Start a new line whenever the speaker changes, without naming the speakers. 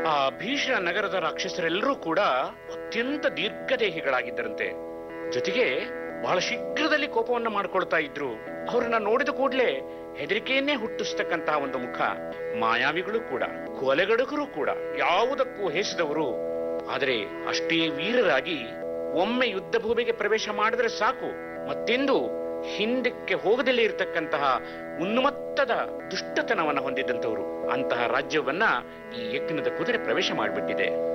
ಆ ಭೀಷಣ ನಗರದ ರಾಕ್ಷಸರೆಲ್ಲರೂ ಕೂಡ ಅತ್ಯಂತ ದೀರ್ಘದೇಹಿಗಳಾಗಿದ್ದರಂತೆ ಜೊತೆಗೆ ಬಹಳ ಶೀಘ್ರದಲ್ಲಿ ಕೋಪವನ್ನ ಮಾಡ್ಕೊಳ್ತಾ ಇದ್ರು ಅವರನ್ನ ನೋಡಿದ ಕೂಡಲೇ ಹೆದರಿಕೆಯನ್ನೇ ಹುಟ್ಟಿಸ್ತಕ್ಕಂತಹ ಒಂದು ಮುಖ ಮಾಯಾವಿಗಳು ಕೂಡ ಕೊಲೆಗಡುಕರು ಕೂಡ ಯಾವುದಕ್ಕೂ ಹೇಸಿದವರು ಆದರೆ ಅಷ್ಟೇ ವೀರರಾಗಿ ಒಮ್ಮೆ ಯುದ್ಧ ಭೂಮಿಗೆ ಪ್ರವೇಶ ಮಾಡಿದ್ರೆ ಸಾಕು ಮತ್ತೆಂದು ಹಿಂದಕ್ಕೆ ಹೋಗದಲ್ಲೇ ಇರತಕ್ಕಂತಹ ಉನ್ಮತ್ತದ ದುಷ್ಟತನವನ್ನ ಹೊಂದಿದ್ದಂಥವರು ಅಂತಹ ರಾಜ್ಯವನ್ನ ಈ ಯಜ್ಞದ ಕುದುರೆ ಪ್ರವೇಶ ಮಾಡಿಬಿಟ್ಟಿದೆ